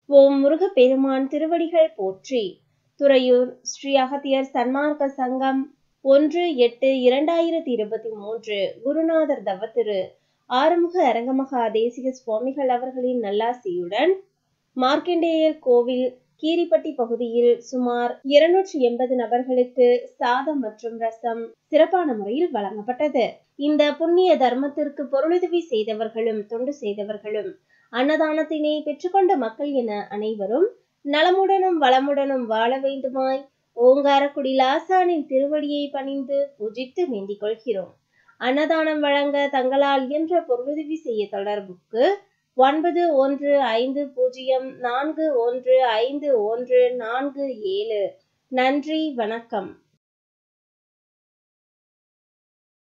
ஓம் முருகப்பெருமான் திருவடிகள் போற்றி துறையூர் ஸ்ரீ அகத்தியர் சன்மார்க்க சங்கம் ஒன்று எட்டு இரண்டாயிரத்தி இருபத்தி மூன்று குருநாதர் தவத்திரு ஆறுமுக அரங்கமகா தேசிக சுவாமிகள் அவர்களின் நல்லாசியுடன் மார்க்கண்டேயர் கோவில் கீரிப்பட்டி பகுதியில் சுமார் இருநூற்றி எண்பது நபர்களுக்கு சாதம் மற்றும் ரசம் சிறப்பான முறையில் வழங்கப்பட்டது இந்த புண்ணிய தர்மத்திற்கு பொருளுதவி செய்தவர்களும் தொண்டு செய்தவர்களும் அன்னதானத்தினை பெற்றுக்கொண்ட மக்கள் என அனைவரும் நலமுடனும் வளமுடனும் வாழ வேண்டுமாய் ஓங்காரக்குடி லாசானின் திருவடியை பணிந்து பூஜித்து வேண்டிக் கொள்கிறோம் அன்னதானம் வழங்க தங்களால் இயன்ற பொருளுதவி செய்ய தொடர்புக்கு ஒன்பது ஒன்று ஐந்து பூஜ்ஜியம் நான்கு ஒன்று ஐந்து ஒன்று நான்கு ஏழு நன்றி வணக்கம்